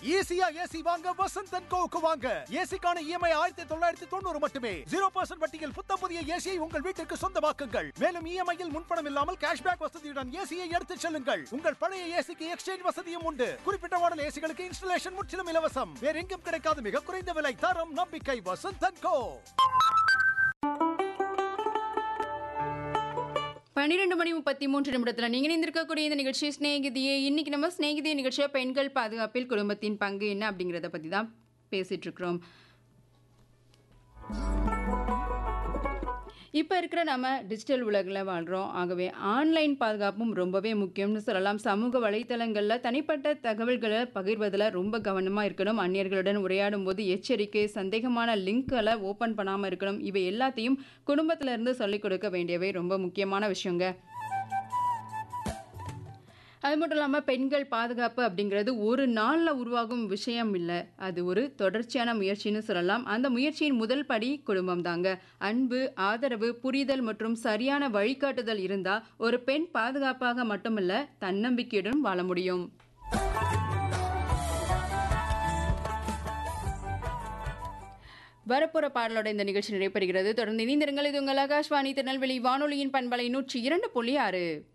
ஈஸியா ஏசி வாங்க வசந்த் அண்ட் கோவுக்கு வாங்க ஏசிக்கான இஎம்ஐ ஆயிரத்தி தொள்ளாயிரத்தி தொண்ணூறு மட்டுமே ஜீரோ பர்சன்ட் வட்டியில் புத்த புதிய ஏசியை உங்கள் வீட்டிற்கு சொந்தமாக்குங்கள் மேலும் இஎம்ஐயில் முன்பணம் இல்லாமல் கேஷ்பேக் வசதியுடன் ஏசியை எடுத்துச் செல்லுங்கள் உங்கள் பழைய ஏசிக்கு எக்ஸ்சேஞ்ச் வசதியும் உண்டு குறிப்பிட்ட மாடல் ஏசிகளுக்கு இன்ஸ்டலேஷன் முற்றிலும் இலவசம் வேற எங்கும் கிடைக்காத மிக குறைந்த விலை தரம் நம்பிக்கை வசந்த் அண்ட் கோ பன்னிரெண்டு மணி முப்பத்தி மூன்று நிமிடத்தில் நீங்கள் இணைந்திருக்கக்கூடிய இந்த நிகழ்ச்சி ஸ்நேகிதியே இன்னைக்கு நம்ம ஸ்நேகிதிய நிகழ்ச்சியை பெண்கள் பாதுகாப்பில் குடும்பத்தின் பங்கு என்ன அப்படிங்கிறத பற்றி தான் பேசிட்டு இருக்கிறோம் இப்போ இருக்கிற நம்ம டிஜிட்டல் உலகில் வாழ்கிறோம் ஆகவே ஆன்லைன் பாதுகாப்பும் ரொம்பவே முக்கியம்னு சொல்லலாம் சமூக வலைத்தளங்களில் தனிப்பட்ட தகவல்களை பகிர்வதில் ரொம்ப கவனமாக இருக்கணும் அந்நியர்களுடன் உரையாடும் போது எச்சரிக்கை சந்தேகமான லிங்க்களை ஓப்பன் பண்ணாமல் இருக்கணும் இவை எல்லாத்தையும் குடும்பத்துல இருந்து சொல்லிக் கொடுக்க வேண்டியவை ரொம்ப முக்கியமான விஷயங்க அது மட்டும் இல்லாமல் பெண்கள் பாதுகாப்பு அப்படிங்கிறது ஒரு நாளில் உருவாகும் விஷயம் இல்லை அது ஒரு தொடர்ச்சியான முயற்சின்னு சொல்லலாம் அந்த முயற்சியின் முதல் படி குடும்பம் தாங்க அன்பு ஆதரவு புரிதல் மற்றும் சரியான வழிகாட்டுதல் இருந்தால் ஒரு பெண் பாதுகாப்பாக மட்டுமல்ல தன்னம்பிக்கையுடன் வாழ முடியும் வரப்போற பாடலோட இந்த நிகழ்ச்சி நிறைவு பெறுகிறது தொடர்ந்து இணைந்திருங்கள் இது உங்கள் ஆகாஷ்வாணி திருநெல்வேலி வானொலியின் பண்பலை நூற்றி இரண்டு புள்ளி ஆறு